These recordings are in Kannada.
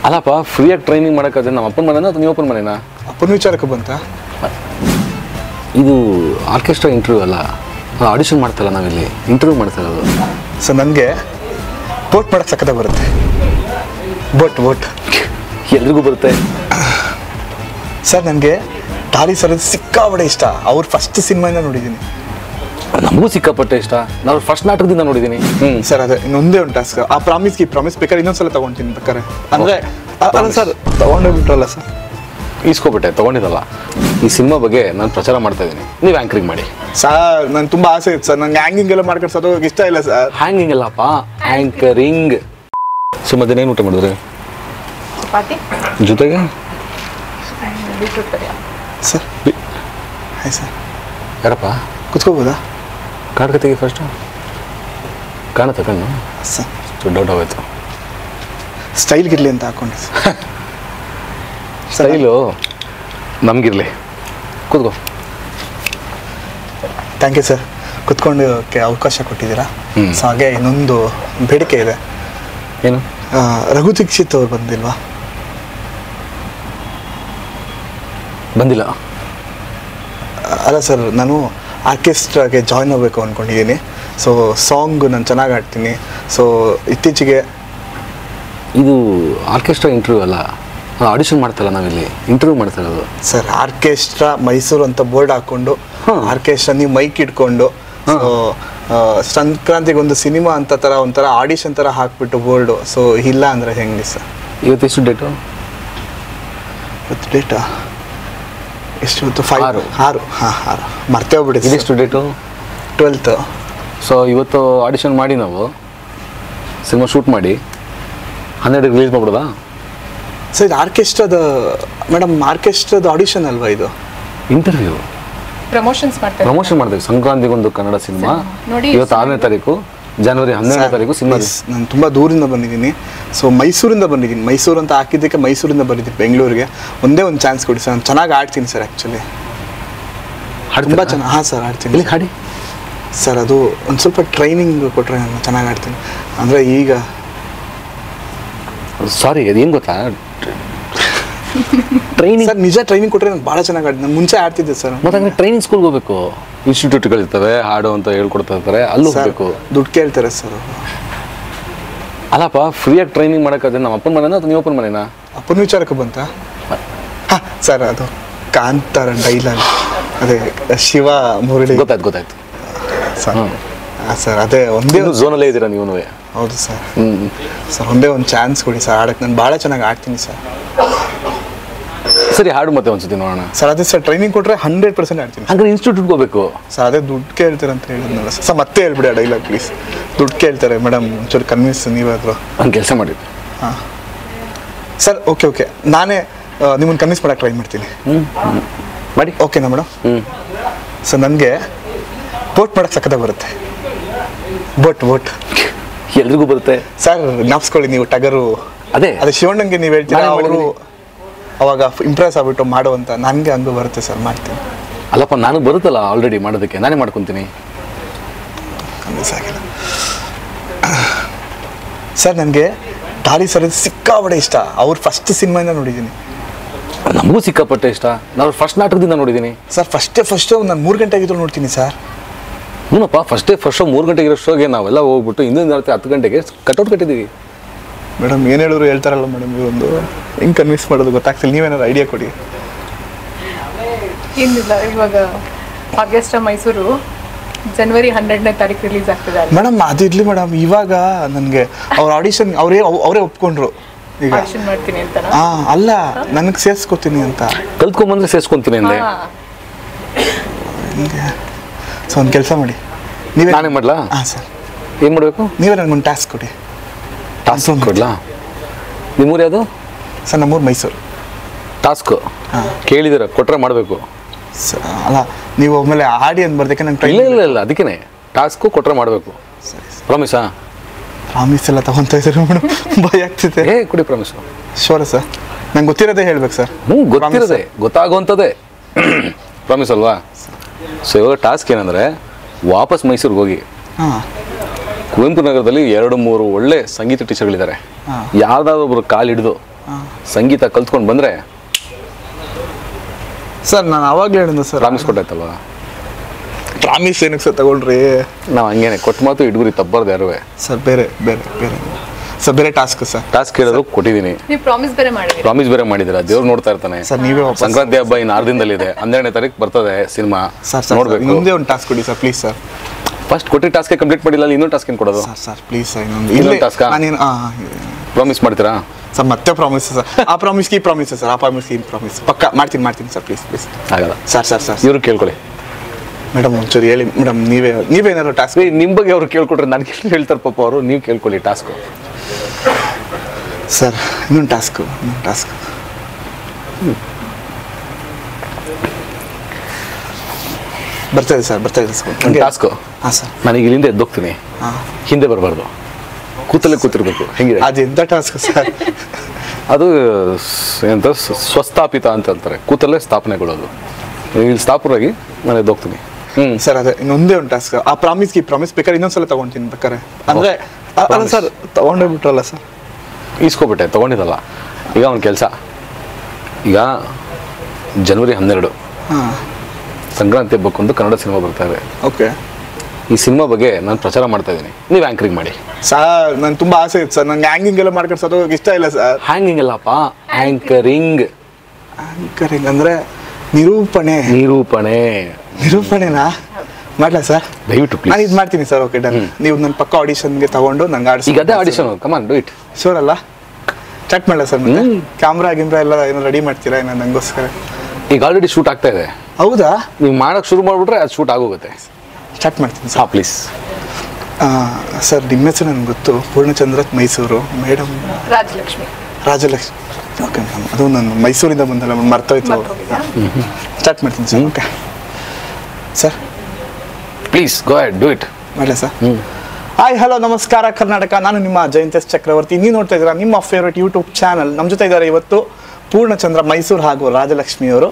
ಅಲ್ಲಪ್ಪ ಫ್ರೀಯಾಗಿ ಟ್ರೈನಿಂಗ್ ಮಾಡೋಕ್ಕಾದ್ರೆ ನಮ್ಮ ಅಪ್ಪನ ಮನೆನಾ ಅಥವಾ ನೀವು ಅಪ್ಪನ ಮನೆನಾ ಅಪ್ಪನ ವಿಚಾರಕ್ಕೆ ಬಂತ ಇದು ಆರ್ಕೆಸ್ಟ್ರಾ ಇಂಟರ್ವ್ಯೂ ಅಲ್ಲ ಆಡಿಷನ್ ಮಾಡ್ತಲ್ಲ ನಾವಿಲ್ಲಿ ಇಂಟರ್ವ್ಯೂ ಮಾಡ್ತಾ ಇರೋದು ಸೊ ನನಗೆ ಬೋಟ್ ಮಾಡಕ್ಕೆ ಸಕ್ಕತ್ತ ಬರುತ್ತೆ ಬೋಟ್ ಬೋಟ್ ಎಲ್ರಿಗೂ ಬರುತ್ತೆ ಸರ್ ನನಗೆ ಟಾಲಿ ಸರ್ ಸಿಕ್ಕಾಬಡೆ ಇಷ್ಟ ಅವ್ರ ಫಸ್ಟ್ ಸಿನಿಮಾನ ನೋಡಿದ್ದೀನಿ ನಮಗೂ ಸಿಕ್ಕಾಪಟ್ಟೆ ಇಷ್ಟ ನಾವು ಫಸ್ಟ್ ನಾಟಕದಿಂದ ನೋಡಿದ್ದೀನಿ ಹ್ಞೂ ಸರ್ ಅದೇ ಇನ್ನೊಂದೇ ಒಂದು ಟಾಸ್ಕ್ ಆ ಪ್ರಾಮಿಸ್ಗೆ ಪ್ರಾಮಿಸ್ ಬೇಕಾದ್ರೆ ಇನ್ನೊಂದ್ಸಲ ತಗೊಂತೀನಿ ಬೇಕಾದ್ರೆ ಅಂದರೆ ಅಲ್ಲ ಸರ್ ತಗೊಂಡೋಗ್ಬಿಟ್ರಲ್ಲ ಸರ್ ಈಸ್ಕೊಬಿಟ್ಟೆ ತೊಗೊಂಡಿರಲ್ಲ ಈ ಸಿನಿಮಾ ಬಗ್ಗೆ ನಾನು ಪ್ರಚಾರ ಮಾಡ್ತಾ ಇದ್ದೀನಿ ನೀವು ಆ್ಯಂಕರಿಂಗ್ ಮಾಡಿ ಸರ್ ನಂಗೆ ತುಂಬ ಆಸೆ ಇತ್ತು ಸರ್ ನಂಗೆ ಹ್ಯಾಂಗಿಂಗ್ ಎಲ್ಲ ಮಾಡ್ಕೊಂಡು ಹೋಗಕ್ಕೆ ಇಷ್ಟ ಇಲ್ಲ ಸರ್ ಹ್ಯಾಂಗಿಂಗ್ ಅಲ್ಲಪ್ಪ ಆ್ಯಂಕರಿಂಗ್ ಸೊ ಮಧ್ಯಾಹ್ನ ಏನು ಊಟ ಮಾಡಿದ್ರಿ ಚಪಾತಿ ಜೊತೆಗೆ ಬೀಟ್ರೂಟ್ ಪಲ್ಯ ಸರ್ ಹಾಯ್ ಸರ್ ಯಾರಪ್ಪ ಕುತ್ಕೋಬೋದಾ ಕಾಡ್ಕ ತೆಗಿ ಫಸ್ಟು ಕಾಣುತ್ತೆ ಕಣ್ಣು ಸರ್ ಅಷ್ಟು ಡೌಟ್ ಆಗೋಯ್ತು ಸ್ಟೈಲ್ಗಿರ್ಲಿ ಅಂತ ಹಾಕೊಂಡೆ ಸರ್ ಸ್ಟೈಲು ನಮಗಿರಲಿ ಕೂತ್ಕೋ ಥ್ಯಾಂಕ್ ಯು ಸರ್ ಕುತ್ಕೊಂಡೋಕ್ಕೆ ಅವಕಾಶ ಕೊಟ್ಟಿದ್ದೀರಾ ಹ್ಮ್. ಸೊ ಹಾಗೆ ಇನ್ನೊಂದು ಬೇಡಿಕೆ ಇದೆ ಏನು ಆ, ರಘು ದೀಕ್ಷಿತ್ ಅವ್ರು ಬಂದಿಲ್ವಾ ಬಂದಿಲ್ಲ ಅಲ್ಲ ಸರ್ ನಾನು ಆರ್ಕೆಸ್ಟ್ರಾಗೆ ಜಾಯ್ನ್ ಆಗಬೇಕು ಅಂದ್ಕೊಂಡಿದ್ದೀನಿ ಸೊ ಸಾಂಗ್ ನಾನು ಚೆನ್ನಾಗಿ ಆಡ್ತೀನಿ ಸೊ ಇತ್ತೀಚೆಗೆ ಇದು ಆರ್ಕೆಸ್ಟ್ರಾ ಇಂಟರ್ವ್ಯೂ ಅಲ್ಲ ಆಡಿಷನ್ ಮಾಡ್ತಲ್ಲ ನಾವಿಲ್ಲಿ ಇಂಟರ್ವ್ಯೂ ಮಾಡ್ತಾ ಇರೋದು ಸರ್ ಆರ್ಕೆಸ್ಟ್ರಾ ಮೈಸೂರು ಅಂತ ಬೋರ್ಡ್ ಹಾಕ್ಕೊಂಡು ಹಾಂ. ಆರ್ಕೆಸ್ಟ್ರಾ ನೀವು ಮೈಕ್ ಇಟ್ಕೊಂಡು ಸೊ ಸಂಕ್ರಾಂತಿಗೆ ಒಂದು ಸಿನಿಮಾ ಅಂತ ಥರ ಒಂಥರ ಆಡಿಷನ್ ಥರ ಹಾಕ್ಬಿಟ್ಟು ಬೋರ್ಡು ಸೊ ಇಲ್ಲ ಅಂದರೆ ಹೆಂಗೆ ಸರ್ ಇವತ್ತು ಎಷ್ಟು ಡೇಟು ಇವತ್ತು ಡೇಟಾ ಎಷ್ಟು ಇವತ್ತು ಫೈವ್ ಆರು. ಆರು ಹಾಂ ಆರು ಮರ್ತೇ ಹೋಗ್ಬಿಟ್ಟಿದೆ ಇದೆಷ್ಟು ಡೇಟು ಟ್ವೆಲ್ತ್ ಸೊ ಇವತ್ತು ಆಡಿಷನ್ ಮಾಡಿ ನಾವು ಸಿನಿಮಾ ಶೂಟ್ ಮಾಡಿ ಹನ್ನೆರಡು ರಿಲೀಸ್ ಮಾಡ್ಬಿಡೋದಾ ಸರ್ ಇದು ಆರ್ಕೆಸ್ಟ್ರಾದ ಮೇಡಮ್ ಆರ್ಕೆಸ್ಟ್ರಾದ ಆಡಿಷನ್ ಅಲ್ವಾ ಇದು ಇಂಟರ್ವ್ಯೂ ಪ್ರಮೋಷನ್ಸ್ ಮಾಡ್ತಾರೆ ಪ್ರಮೋಷನ್ ಮಾಡಿದ್ವಿ ಸಂಕ್ರಾಂತಿಗೊಂದು ಕನ್ನಡ ಸಿನಿಮಾ ನೋಡಿ, ಇವತ್ತು ಆರನೇ ತಾರೀಕು ಜನವರಿ ಹನ್ನೆರಡನೇ ತಾರೀಕು ಸಿನಿಮಾ ನಾನು ತುಂಬ ದೂರಿಂದ ಬಂದಿದ್ದೀನಿ ಸೊ ಮೈಸೂರಿಂದ ಬಂದಿದ್ದೀನಿ ಮೈಸೂರು ಅಂತ ಹಾಕಿದ್ದಕ್ಕೆ ಮೈಸೂರಿಂದ ಬಂದಿದ್ದೀನಿ ಬೆಂಗಳೂರಿಗೆ ಒಂದೇ ಒಂದು ಚಾನ್ಸ್ ಕೊಡಿ ಸರ್ ನಾನು ಚೆನ್ನಾಗಿ ಆಡ್ತೀನಿ ಸರ್ ಆ್ಯಕ್ಚುಲಿ ತುಂಬ ಚೆನ್ನಾಗಿ ಹಾಂ ಸರ್ ಆಡ್ತೀನಿ ಇಲ್ಲಿ ಹಾಡಿ ಸರ್ ಅದು ಒಂದು ಸ್ವಲ್ಪ ಟ್ರೈನಿಂಗ್ ಕೊಟ್ಟರೆ ನಾನು ಚೆನ್ನಾಗಿ ಆಡ್ತೀನಿ ಅಂದರೆ ಈಗ ಸಾರಿ ಅದೇನು ಗೊತ್ತಾ ಟ್ರೈನಿಂಗ್ ಸರ್ ನಿಜ ಟ್ರೈನಿಂಗ್ ಕೊಟ್ಟರೆ ನಾನು ಭಾಳ ಚೆನ್ನಾಗಿ ಆಡ್ತೀನಿ ನಾನು ಮುಂಚೆ ಆಡ್ತಿದ್ದೆ ಸರ್ ಮತ್ತೆ ಹಂಗೆ ಟ್ರೈನಿಂಗ್ ಸ್ಕೂಲ್ಗೆ ಹೋಗ್ಬೇಕು ಇನ್ಸ್ಟಿಟ್ಯೂಟ್ಗಳಿರ್ತವೆ ಹಾಡು ಅಂತ ಹೇಳ್ಕೊಡ್ತಾ ಇರ್ತಾರೆ ಅಲ್ಲಿ ಸರ್ ಹೋಗ್ಬೇಕು ದುಡ್ಡು ಕೇಳ್ತಾರೆ ಸರ್ ಅವ್ರು. ಅಲ್ಲಪ್ಪ ಫ್ರೀಯಾಗಿ ಟ್ರೈನಿಂಗ್ ಮಾಡೋಕ್ಕಾದ್ರೆ ನಮ್ಮ ಅಪ್ಪನ ಮನೆನಾ ಅಥವಾ ನೀವು ಅಪ್ಪನ ಮನೆನಾ ಅಪ್ಪನ ವಿಚಾರಕ್ಕೆ ಬಂತ ಹಾಂ ಸರ್ ಅದು ಕಾಂತಾರ ಡೈಲಾಗ್ ಅದೇ ಶಿವ ಮುರಳಿ ಗೊತ್ತಾಯ್ತು ಗೊತ್ತಾಯ್ತು ಸರ್ ಹಾಂ ಸರ್ ಅದೇ ಒಂದೇ ಇನ್ನು ಝೋನಲ್ಲೇ ಇದ್ದೀರಾ ನೀವು ಹೌದು ಸರ್ ಹ್ಞೂ ಸರ್ ಒಂದೇ ಒಂದು ಚಾನ್ಸ್ ಕೊಡಿ ಸರ್ ಆಡಕ್ಕೆ ನಾನು ಭಾಳ ಚೆನ್ನಾಗಿ ಆಡ್ತೀನಿ ಸರ್ ಸರಿ ಹಾಡು ಮತ್ತೆ ಒಂದ್ಸತಿ ನೋಡೋಣ ಸರ್ ಅದೇ ಸರ್ ಟ್ರೈನಿಂಗ್ ಕೊಟ್ಟರೆ ಹಂಡ್ರೆಡ್ ಪರ್ಸೆಂಟ್ ಆಡ್ತೀನಿ ಹಂಗಾರೆ ಇನ್ಸ್ಟಿಟ್ಯೂಟ್ಗೆ ಹೋಗ್ಬೇಕು ಸರ್ ಅದೇ ದುಡ್ಡು ಕೇಳ್ತಾರೆ ಅಂತ ಹೇಳಿದ್ನಲ್ಲ ಸರ್ ಸರ್ ಮತ್ತೆ ಹೇಳ್ಬಿಡಿ ಆ ಡೈಲಾಗ್ ಪ್ಲೀಸ್ ದುಡ್ಡು ಕೇಳ್ತಾರೆ ಮೇಡಮ್ ಒಂಚೂರು ಕನ್ವಿನ್ಸ್ ನೀವಾದ್ರು ಹಂಗೆ ಕೆಲಸ ಮಾಡಿ ಹಾಂ ಸರ್ ಓಕೆ ಓಕೆ ನಾನೇ ನಿಮ್ಮನ್ನು ಕನ್ವಿನ್ಸ್ ಮಾಡೋಕ್ಕೆ ಟ್ರೈ ಮಾಡ್ತೀನಿ ಹ್ಞೂ ಮಾಡಿ ಓಕೆನಾ ಮೇಡಮ್ ಹ್ಞೂ ಸರ್ ನನಗೆ ಬೋಟ್ ಮಾಡಕ್ಕೆ ಸಕ್ಕತ್ತ ಬರುತ್ತೆ ಬೋಟ್ ಬೋಟ್ ಎಲ್ರಿಗೂ ಬರುತ್ತೆ ಸರ್ ಜ್ಞಾಪಿಸ್ಕೊಳ್ಳಿ ನೀವು ಟಗರು ಅದೇ ಅದೇ ಶಿವಣ್ಣಂಗೆ ನೀವು ಹೇಳ್ತೀರಾ ನಾನೇ ಅವರು ಮಾಡಿದ್ದೀನಿ. ಅವಾಗ ಇಂಪ್ರೆಸ್ ಆಗ್ಬಿಟ್ಟು ಮಾಡುವಂತ ನನಗೆ ಹಂಗೂ ಬರುತ್ತೆ ಸರ್ ಮಾಡ್ತೀನಿ ಅಲ್ಲಪ್ಪ ನಾನು ಬರುತ್ತಲ್ಲ ಆಲ್ರೆಡಿ ಮಾಡೋದಕ್ಕೆ ನಾನೇ ಮಾಡ್ಕೊತೀನಿ ಕನ್ವಿನ್ಸ್ ಆಗಿಲ್ಲ ಸರ್ ನನಗೆ ಟಾಲಿ ಸರ್ ಸಿಕ್ಕಾಬಡೆ ಇಷ್ಟ ಅವ್ರ ಫಸ್ಟ್ ಸಿನಿಮಾನ ನೋಡಿದ್ದೀನಿ ನಮಗೂ ಸಿಕ್ಕಾಪಟ್ಟೆ ಇಷ್ಟ ನಾನು ಫಸ್ಟ್ ನಾಟಕದಿಂದ ನೋಡಿದ್ದೀನಿ ಸರ್ ಫಸ್ಟೇ ಫಸ್ಟು ನಾನು ಮೂರು ಗಂಟೆ ಆಗಿದ್ರು ನೋಡ್ತೀನಿ ಸರ್ ಹ್ಞೂನಪ್ಪ ಫಸ್ಟೇ ಫಸ್ಟ್ ಶೋ ಮೂರು ಗಂಟೆಗೆ ಇರೋ ಶೋಗೆ ನಾವೆಲ್ಲ ಹೋಗ್ಬಿಟ್ಟು ಇನ್ನೊಂದು ರಾತ್ರಿ ಹತ್ತು ಗಂಟೆಗೆ ಕಟೌಟ್ ಕಟ್ಟಿದ್ದೀವಿ ಮೇಡಮ್ ಏನು ಹೇಳಿದ್ರು ಹೇಳ್ತಾರಲ್ಲ ಮೇಡಮ್ ಇವೊಂದು ಹೆಂಗೆ ಕನ್ವಿನ್ಸ್ ಮಾಡೋದು ಗೊತ್ತಾಗ್ತಿಲ್ಲ ನೀವೇನಾದ್ರು ಐಡಿಯಾ ಕೊಡಿ ಏನಿಲ್ಲ ಇವಾಗ ಆರ್ಕೆಸ್ಟ್ರಾ ಮೈಸೂರು ಜನವರಿ ಹನ್ನೆರಡನೇ ತಾರೀಕು ರಿಲೀಸ್ ಆಗ್ತದೆ ಅಲ್ಲಿ ಮೇಡಮ್ ಅದು ಇರ್ಲಿ ಮೇಡಮ್ ಇವಾಗ ನನಗೆ ಅವ್ರ ಆಡಿಷನ್ ಅವರೇ ಅವರೇ ಒಪ್ಕೊಂಡ್ರು ಈಗ ಆಡಿಷನ್ ಮಾಡ್ತೀನಿ ಅಂತ ಆ ಅಲ್ಲ ನನಗೆ ಸೇರಿಸ್ಕೋತೀನಿ ಅಂತ ಕಲ್ತ್ಕೊಂಬಂದ್ರೆ ಸೇರಿಸ್ಕೊಂತೀನಿ ಅಂದೆ ಹಿಂಗೆ ಸೊ ಒಂದು ಕೆಲಸ ಮಾಡಿ ನೀವೇ ನಾನೇ ಮಾಡ್ಲಾ ಹಾಂ ಸರ್ ಏನು ಮಾಡಬೇಕು ನೀವೇ ನನಗೊಂದು ಟಾಸ್ಕ್ ಕೊಡಿ ಟಾಸ್ಕ್ ಕೊಡ್ಲಾ ನಿಮ್ಮೂರು ಯಾವುದು ಸರ್ ನಮ್ಮೂರು ಮೈಸೂರು ಟಾಸ್ಕ್ ಹಾಂ ಕೇಳಿದಿರ ಕೊಟ್ರೆ ಮಾಡಬೇಕು ಸ- ಅಲ್ಲ ನೀವು ಆಮೇಲೆ ಆಡಿ ಅಂತ ಬರ್ದಕ್ಕೆ ನಂಗೆ ಇಲ್ಲ ಟ್ರೈನ್ ಇಲ್ಲ ಇಲ್ಲ ಅದಕ್ಕೇ ಟಾಸ್ಕು ಕೊಟ್ರೆ ಮಾಡಬೇಕು ಸರಿ ಸರ್ ಪ್ರಾಮಿಸಾ ಪ್ರಾಮಿಸ್ ಎಲ್ಲ ತಗೊಂತ ಇದ್ದಾರೆ ಮೇಡಮ್ ಭಯ ಆಗ್ತಿದೆ ಏ ಕೊಡಿ ಪ್ರಾಮಿಸು ಶೋರ ಸರ್ ನಂಗೆ ಗೊತ್ತಿರೋದೇ ಹೇಳ್ಬೇಕು ಸರ್ ಹ್ಞೂ ಗೊತ್ತಿರೋದೆ ಗೊತ್ತಾಗುವಂಥದ್ದೇ ಪ್ರಾಮಿಸ್ ಅಲ್ವಾ ಸೊ ಇವಾಗ ಟಾಸ್ಕ್ ಏನಂದರೆ ವಾಪಸ್ ಮೈಸೂರಿಗೆ ಹೋಗಿ ಹಾಂ ಕುವೆಂಪು ನಗರದಲ್ಲಿ ಎರಡು ಮೂರು ಒಳ್ಳೆ ಸಂಗೀತ ಟೀಚರ್ಗಳಿದ್ದಾರೆ ಹಾಂ. ಯಾರ್ದಾದ್ರು ಒಬ್ರು ಕಾಲು ಹಿಡಿದು ಸಂಗೀತ ಕಲ್ತ್ಕೊಂಡು ಬಂದರೆ ಸರ್ ನಾನು ಅವಾಗಲೇ ಹೇಳಿದ್ದೆ ಸರ್ ಪ್ರಾಮಿಸ್ ಕೊಟ್ಟಾಯ್ತಲ್ವ ಪ್ರಾಮಿಸ್ ಏನಕ್ಕೆ ಸರ್ ತಗೊಳ್ರಿ ನಾವು ಹಂಗೇನೆ ಕೊಟ್ಟು ಮಾತು ಇಟ್ಗುರಿ ತಬ್ಬಾರ್ದು ಯಾರುವೆ ಸರ್ ಬೇರೆ ಬೇರೆ ಬೇರೆ ಸರ್ ಬೇರೆ ಟಾಸ್ಕ್ ಸರ್ ಟಾಸ್ಕ್ ಕೇಳೋದು ಕೊಟ್ಟಿದ್ದೀನಿ ನೀವು ಪ್ರಾಮಿಸ್ ಬೇರೆ ಮಾಡಿದ್ರಿ ಪ್ರಾಮಿಸ್ ಬೇರೆ ಮಾಡಿದ್ದೀರಾ ದೇವ್ರು ನೋಡ್ತಾ ಇರ್ತಾನೆ ಸರ್ ನೀವೇ ವಾಪಸ್ ಸಂಕ್ರಾಂತಿ ಹಬ್ಬ ಇನ್ನು ಆರು ದಿನದಲ್ಲಿದೆ ಹನ್ನೆರಡನೇ ತಾರೀಕು ಬರ್ತದೆ ಸಿನಿಮಾ ಸರ್ ಸರ್ ನೋಡ್ಬೇಕು ಮುಂದೆ ಒಂದು ಟಾಸ್ಕ್ ಕೊಡಿ ಸರ್ ಪ್ಲೀಸ್ ಸರ್ ಫಸ್ಟ್ ಕೊಟ್ಟಿ ಟಾಸ್ಕ್ ಕಂಪ್ಲೀಟ್ ಮಾಡಿಲ್ಲ ಅಲ್ಲಿ ಇನ್ನೊಂದು ಟಾಸ್ಕ್ ಏನು ಕೊಡೋದು ಸರ್ ಸರ್ ಪ್ಲೀಸ್ ಸರ್ ಇನ್ನೊಂದು ಇನ್ನೊಂದು ಇಲ್ಲೇ task ಆ? ನಾನೇನು ಹಾಂ ಪ್ರಾಮಿಸ್ ಮಾಡ್ತೀರಾ ಸರ್ ಮತ್ತೆ ಪ್ರಾಮಿಸ್ ಸರ್ ಆ ಪ್ರಾಮಿಸ್ಗೆ ಈ ಪ್ರಾಮಿಸ್ ಸರ್ ಆ ಪ್ರಾಮಿಸ್ಗೆ ಈ ಪ್ರಾಮಿಸ್ ಪಕ್ಕ ಮಾಡ್ತೀನಿ ಮಾಡ್ತೀನಿ ಸರ್ ಪ್ಲೀಸ್ ಪ್ಲೀಸ್ ಆಗಲ್ಲ ಸರ್ ಸರ್ ಸರ್ ಇವ್ರು ಕೇಳ್ಕೊಳ್ಳಿ ಮೇಡಮ್ ಒಂಚೂರು ಹೇಳಿ ಮೇಡಮ್ ನೀವೇ ನೀವೇನಾದ್ರು ಟಾಸ್ಕ್ ಏ, ನಿಮ್ ಬಗ್ಗೆ ಅವ್ರು ಕೇಳ್ಕೊಟ್ರೆ ನನಗೆ ಹೇಳ್ತಾರೆ ಪಾಪ ಅವರು ನೀವು ಕೇಳ್ಕೊಳ್ಳಿ ಟಾಸ್ಕ್ ಸರ್ ಇನ್ನೊಂದು ಟಾಸ್ಕು ಇನ್ನೊಂದು ಟಾಸ್ಕ್ ಬರ್ತದೆ ಸರ್ ಬರ್ತದೆ ಸರ್ ಟಾಸ್ಕ್ ಹಾಂ ಸರ್ ನನಗೆ ಇಲ್ಲಿಂದ ಎದ್ದೋಗ್ತೀನಿ ಹಾಂ ಹಿಂದೆ ಬರಬಾರ್ದು ಕೂತಲ್ಲೇ ಕೂತಿರ್ಬೇಕು ಹೆಂಗಿದೆ ಅದು ಎಂಥ ಟಾಸ್ಕ್ ಸರ್ ಅದು ಸ್- ಎಂತ ಸ್- ಸ್ವಸ್ಥಾಪಿತ ಅಂತ ಅಂತಾರೆ ಕೂತಲ್ಲೇ ಸ್ಥಾಪನೆಗೊಳ್ಳೋದು ಇಲ್ಲಿ ಸ್ಥಾಪರಾಗಿ ನಾನು ಎದ್ದೋಗ್ತೀನಿ ಹ್ಮ್ ಸರ್ ಅದೇ ಇನ್ನೊಂದೇ ಒಂದು ಟಾಸ್ಕ್ ಆ ಪ್ರಾಮಿಸ್ಗೆ ಈ ಪ್ರಾಮಿಸ್ ಬೇಕಾದ್ರೆ ಇನ್ನೊಂದ್ಸಲ ತಗೊಂತೀನಿ ಬೇಕಾರೆ ಅಂದರೆ ಅ- ಅಲ್ಲ Promise. ಸರ್ ತಗೊಂಡೇ ಬಿಟ್ರಲ್ಲ ಸರ್ ಈಸ್ಕೊಬಿಟ್ಟೆ ತಗೊಂಡಿದ್ದಲ್ಲ ಈಗ ಒಂದು ಕೆಲಸ ಈಗ ಜನವರಿ ಹನ್ನೆರಡು ಹಾಂ ಸಂಕ್ರಾಂತಿ ಹಬ್ಬಕ್ಕೊಂದು ಕನ್ನಡ ಸಿನಿಮಾ ಬರ್ತಾ ಇದೆ ಓಕೆ ಈ ಸಿನಿಮಾ ಬಗ್ಗೆ ನಾನು ಪ್ರಚಾರ ಮಾಡ್ತಾ ಇದ್ದೀನಿ ನೀವು ಆ್ಯಂಕರಿಂಗ್ ಮಾಡಿ ಸರ್ ನನ್ಗೆ ತುಂಬ ಆಸೆ ಇತ್ತು ಸರ್ ನಂಗೆ ಹ್ಯಾಂಗಿಂಗ್ ಎಲ್ಲ ಮಾಡ್ಕೊಂಡು ಇಷ್ಟ ಇಲ್ಲ ಸರ್ ಹ್ಯಾಂಗಿಂಗ್ ಅಲ್ಲಪ್ಪ ಆ್ಯಂಕರಿಂಗ್ ಆಂಕರಿಂಗ್ ಅಂದರೆ ನಿರೂಪಣೆ ನಿರೂಪಣೆ ನಿರೂಪಣೆನಾ ಮಾಡ್ಲಾ ಸರ್ ದಯವಿಟ್ಟು ನಾನು ಪ್ಲೀಸ್ ಇದು ಮಾಡ್ತೀನಿ ಸರ್ ಓಕೆ ಡನ್ ನೀವು ನನ್ನ ಪಕ್ಕ ಆಡಿಷನ್ಗೆ ತಗೊಂಡು ನಂಗೆ ಆಡಿಸಿ ಈಗ ಅದೇ ಆಡಿಷನ್ ಕಮಾನ್ ಡೂ ಇಟ್ ಶೋರ್ ಅಲ್ಲ ಚಾಟ್ ಮಾಡಲ ಸರ್ ಮತ್ತೆ ಹ್ಮ್. ಕ್ಯಾಮ್ರಾ ಗಿಮ್ರಾ ಎಲ್ಲ ಏನೋ ರೆಡಿ ಮಾಡ್ತೀರಾ ಏನೋ ನಂಗೋಸ್ಕರ ಈಗ ಆಲ್ರೆಡಿ ಶೂಟ್ ಆಗ್ತಾ ಇದೆ ಹೌದಾ ನೀವು ಮಾಡಕ್ ಶುರು ಮಾಡ್ಬಿಟ್ರೆ ಅದು ಶೂಟ್ ಆಗೋಗುತ್ತೆ ಸ್ಟಾರ್ಟ್ ಮಾಡ್ತೀನಿ ಹಾ ಸರ್ ಪ್ಲೀಸ್ ಸರ್ ನಿಮ್ಮ ಹೆಸರು ನನಗೆ ಗೊತ್ತು Purnachandra Mysuru madam Rajalakshmi Rajalakshmi okay madam ಅದು ನಾನು ಮೈಸೂರಿಂದ ಬಂದಲ್ಲ ಮೇಡಮ್ ಮರ್ತೋಯ್ತು ಮರ್ತೋಗಿದ್ಯಾ? ಸ್ಟಾರ್ಟ್ ಮಾಡ್ತೀನಿ sir okay sir please go and do it ಮಾಡಲ ಸರ್ ಹಾಯ್ ಹಲೋ ನಮಸ್ಕಾರ ಕರ್ನಾಟಕ ನಾನು ನಿಮ್ಮ ಜಯಂತೇಶ್ ಚಕ್ರವರ್ತಿ ನೀವು ನೋಡ್ತಾ ಇದ್ದೀರಾ ನಿಮ್ಮ ಫೇವ್ರೆಟ್ ಯೂಟ್ಯೂಬ್ ಚಾನಲ್ ನಮ್ಮ ಜೊತೆ ಇದ್ದಾರೆ ಇವತ್ತು ಪೂರ್ಣಚಂದ್ರ ಮೈಸೂರು ಹಾಗೂ ರಾಜಲಕ್ಷ್ಮಿಯವರು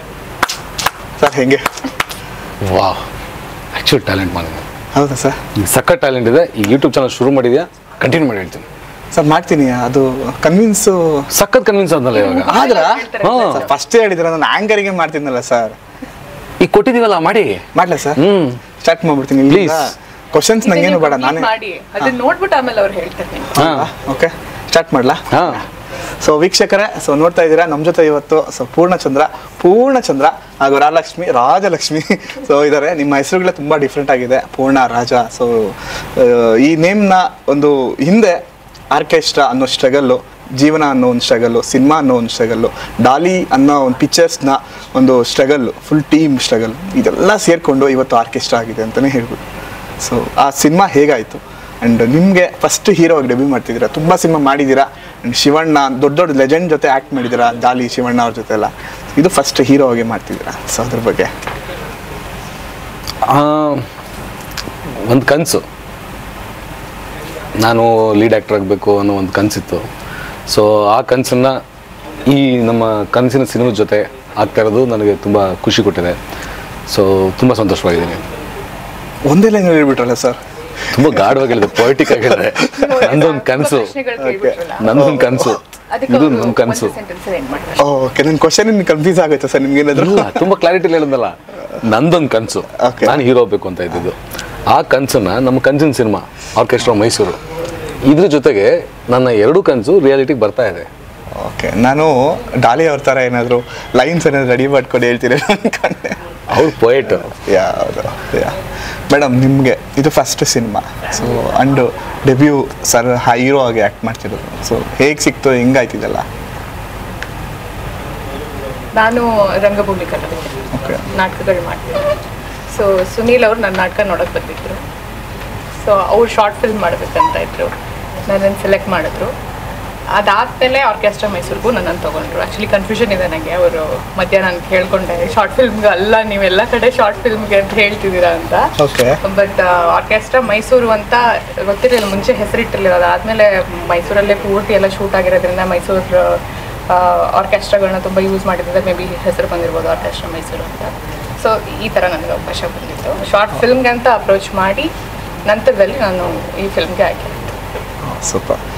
ಸರ್ ಹೆಂಗೆ ವಾ ಆ್ಯಕ್ಚುಲ್ ಟ್ಯಾಲೆಂಟ್ ಮಾಡಿದೆ ಹೌದಾ ಸರ್ ಸಖತ್ ಟ್ಯಾಲೆಂಟ್ ಇದೆ ಈ ಯೂಟ್ಯೂಬ್ ಚಾನಲ್ ಶುರು ಮಾಡಿದ್ಯಾ ಕಂಟಿನ್ಯೂ ಮಾಡಿ ಹೇಳ್ತೀನಿ ಸರ್ ಮಾಡ್ತೀನಿ ಅದು ಕನ್ವಿನ್ಸು ಸಖತ್ ಕನ್ವಿನ್ಸ್ ಆದ್ನಲ್ಲ ಇವಾಗ ಆದ್ರ ಹೇಳ್ತಾರೆ. ಹಾ. ಸರ್ ಫಸ್ಟೇ ಹೇಳಿದ್ರೆ ನಾನು ಆಂಕರಿಂಗೇ ಮಾಡ್ತೀನಲ್ಲ ಸರ್ ಈಗ ಕೊಟ್ಟಿದ್ದೀವಲ್ಲ ಮಾಡಿ ಮಾಡ್ಲಾ ಸರ್ ಹ್ಮ್ ಸ್ಟಾರ್ಟ್ ಮಾಡ್ಬಿಡ್ತೀನಿ Please. ಕ್ವಶನ್ಸ್ ನಂಗೇನು ಬೇಡ ಇದನ್ನ ನಾನೇ complete ಮಾಡಿ ಅದನ್ನ ನೋಡ್ಬಿಟ್ಟು ಆಮೇಲೆ ಅವ್ರು ಹೇಳ್ತಾರೆ ನಿಮ್ಗೆ ಹಾ ಓಕೆ ಸ್ಟಾರ್ಟ್ ಮಾಡ್ಲಾ ಹಾ ಸೊ ವೀಕ್ಷಕರೇ ಸೊ ನೋಡ್ತಾ ಇದ್ದೀರಾ ನಮ್ಮ ಜೊತೆ ಇವತ್ತು ಸೊ ಪೂರ್ಣಚಂದ್ರ ಪೂರ್ಣಚಂದ್ರ ಹಾಗೂ ರಾಜಲಕ್ಷ್ಮಿ ರಾಜಲಕ್ಷ್ಮಿ ಸೊ ಇದ್ದಾರೆ ನಿಮ್ಮ ಹೆಸರುಗಳೇ ತುಂಬ ಡಿಫ್ರೆಂಟ್ ಆಗಿದೆ ಪೂರ್ಣ ರಾಜ ಸೊ ಈ ನೇಮ್ನ ಒಂದು ಹಿಂದೆ ಆರ್ಕೆಸ್ಟ್ರಾ ಅನ್ನೋ ಸ್ಟ್ರಗಲ್ಲು ಜೀವನ ಅನ್ನೋ ಒಂದು ಸ್ಟ್ರಗಲ್ಲು ಸಿನಿಮಾ ಅನ್ನೋ ಒಂದು ಸ್ಟ್ರಗಲ್ಲು ಡಾಲಿ ಅನ್ನೋ ಒಂದು ಪಿಕ್ಚರ್ಸ್ನ ಒಂದು ಸ್ಟ್ರಗಲ್ಲು ಫುಲ್ ಟೀಮ್ ಸ್ಟ್ರಗಲ್ ಇದೆಲ್ಲ ಸೇರಿಕೊಂಡು ಇವತ್ತು ಆರ್ಕೆಸ್ಟ್ರಾ ಆಗಿದೆ ಅಂತಲೇ ಹೇಳ್ಬೋದು ಸೊ ಆ ಸಿನಿಮಾ ಹೇಗಾಯಿತು ಆ್ಯಂಡ್ ನಿಮಗೆ ಫಸ್ಟ್ ಹೀರೋ ಆಗಿ ಡೆಬ್ಯೂ ಮಾಡ್ತಿದ್ದೀರಾ ತುಂಬ ಸಿನಿಮಾ ಮಾಡಿದ್ದೀರಾ ಆ್ಯಂಡ್ ಶಿವಣ್ಣ ದೊಡ್ಡ ದೊಡ್ಡ ಲೆಜೆಂಡ್ ಜೊತೆ ಆ್ಯಕ್ಟ್ ಮಾಡಿದ್ದೀರಾ ದಾಲಿ ಶಿವಣ್ಣ ಅವ್ರ ಜೊತೆ ಎಲ್ಲ ಇದು ಫಸ್ಟ್ ಹೀರೋ ಆಗಿ ಮಾಡ್ತಿದ್ದೀರಾ ಸೊ ಅದ್ರ ಬಗ್ಗೆ ಒಂದು ಕನಸು ನಾನು ಲೀಡ್ ಆ್ಯಕ್ಟರ್ ಆಗಬೇಕು ಅನ್ನೋ ಒಂದು ಕನಸಿತ್ತು ಸೊ ಆ ಕನಸನ್ನು ಈ ನಮ್ಮ ಕನಸಿನ ಸಿನಿಮಾ ಜೊತೆ ಆಗ್ತಾ ಇರೋದು ನನಗೆ ತುಂಬ ಖುಷಿ ಕೊಟ್ಟಿದೆ ಸೊ ತುಂಬ ಸಂತೋಷವಾಗಿದ್ದೀನಿ ಒಂದೇ ಲೈನ್ ಹೇಳ್ಬಿಟ್ರಲ್ಲ ಸರ್ ತುಂಬ ಗಾಢವಾಗಿ ಹೇಳಿದೆ ಪೊಯಿಟಿಕ್ ಆಗಿ ಹೇಳಿದೆ ನಂದೊಂದು ಕನಸು ಪ್ರಶ್ನೆಗಳು ಕೇಳ್ಬಿಟ್ರಲ್ಲ. ನಂದೊಂದು ಕನಸು ಅದಕ್ಕೆ ಇದು ಅವ್ರು ನನ್ನ ಕನಸು ಒಂದು sentence ಅಲ್ಲಿ end ಮಾಡ್ತಾರೆ. ಓಕೆ ನನ್ನ ಕ್ವಶನ್ ನಿಮ್ಗೆ ಕನ್ಫ್ಯೂಸ್ ಆಗುತ್ತೆ ಸರ್ ನಿಮ್ಗೆ ಏನಾದರೂ ಇಲ್ಲ ತುಂಬ ಕ್ಲಾರಿಟಿ ಹೇಳಿದ್ನಲ್ಲ ನಂದೊಂದು ಕನಸು Okay. ನಾನು ಹೀರೋ ಆಗಬೇಕು ಅಂತ ಇದ್ದಿದ್ದು ಆ ಕನಸನ್ನ ನಮ್ಮ ಕನಸಿನ ಸಿನಿಮಾ ಆರ್ಕೆಸ್ಟ್ರಾ ಮೈಸೂರು ಇದ್ರ ಜೊತೆಗೆ ನನ್ನ ಎರಡು ಕನಸು ರಿಯಾಲಿಟಿಗೆ ಬರ್ತಾ ಇದೆ ಓಕೆ ನಾನು ಡಾಲಿ ಅವ್ರ ಥರ ಏನಾದರೂ ಲೈನ್ಸ್ ಏನಾದ್ರು ರೆಡಿ ಮಾಡ್ಕೊಂಡು ಹೇಳ್ತೀರಿ ಅನ್ಕೊಂಡೆ ಅವ್ರು ಪೊಯೆಟ್ ಯಾವುದು ಯಾ ಮೇಡಮ್ ನಿಮಗೆ ಇದು first cinema so and debut sir hero ಆಗಿ ಆ್ಯಕ್ಟ್ ಮಾಡ್ತಿರೋದು ಸೊ ಹೇಗೆ ಸಿಕ್ತು ಹೆಂಗಾಯ್ತಿದೆಲ್ಲ ನಾನು ರಂಗಭೂಮಿ ಕಲಾವಿದೆ ಓಕೆ ನಾಟಕಗಳು ಮಾಡ್ತೀನಿ ಸೊ ಸುನೀಲ್ ಅವ್ರು ನನ್ನ ನಾಟಕ ನೋಡೋಕೆ ಬಂದಿದ್ರು ಸೊ ಅವ್ರು ಶಾರ್ಟ್ ಫಿಲ್ಮ್ ಮಾಡಬೇಕಂತ ಇದ್ರು ನನ್ನನ್ನು ಸೆಲೆಕ್ಟ್ ಮಾಡಿದ್ರು ಅದಾದಮೇಲೆ ಆರ್ಕೆಸ್ಟ್ರಾ ಮೈಸೂರಿಗೂ ನನ್ನನ್ನು ತೊಗೊಂಡ್ರು ಆ್ಯಕ್ಚುಲಿ ಕನ್ಫ್ಯೂಷನ್ ಇದೆ ನನಗೆ ಅವರು ಮಧ್ಯಾಹ್ನ ನಾನು ಕೇಳ್ಕೊಂಡೆ ಶಾರ್ಟ್ ಫಿಲ್ಮ್ಗೆ ಅಲ್ಲ ನೀವೆಲ್ಲ ಕಡೆ ಶಾರ್ಟ್ ಫಿಲ್ಮ್ಗೆ ಅಂತ ಹೇಳ್ತಿದ್ದೀರಾ ಅಂತ ಓಕೆ ಬಟ್ ಆರ್ಕೆಸ್ಟ್ರಾ ಮೈಸೂರು ಅಂತ ಗೊತ್ತಿರಲಿಲ್ಲ ಮುಂಚೆ ಹೆಸರಿಟ್ಟಿರಲಿಲ್ಲ ಅದಾದಮೇಲೆ ಮೈಸೂರಲ್ಲೇ ಪೂರ್ತಿ ಎಲ್ಲ ಶೂಟ್ ಆಗಿರೋದ್ರಿಂದ ಮೈಸೂರು ಆರ್ಕೆಸ್ಟ್ರಾಗಳನ್ನ ತುಂಬ ಯೂಸ್ ಮಾಡಿದ್ರೆ ಮೇ ಬಿ ಹೆಸರು ಬಂದಿರ್ಬೋದು ಆರ್ಕೆಸ್ಟ್ರಾ ಮೈಸೂರು ಅಂತ ಸೊ ಈ ಥರ ನನಗೆ ಅವಕಾಶ ಬಂದಿತ್ತು ಶಾರ್ಟ್ ಫಿಲ್ಮ್ಗೆ ಅಂತ ಅಪ್ರೋಚ್ ಮಾಡಿ ನಂತರದಲ್ಲಿ ನಾನು ಈ ಫಿಲ್ಮ್ಗೆ ಆಯ್ಕೆ ಸೂಪರ್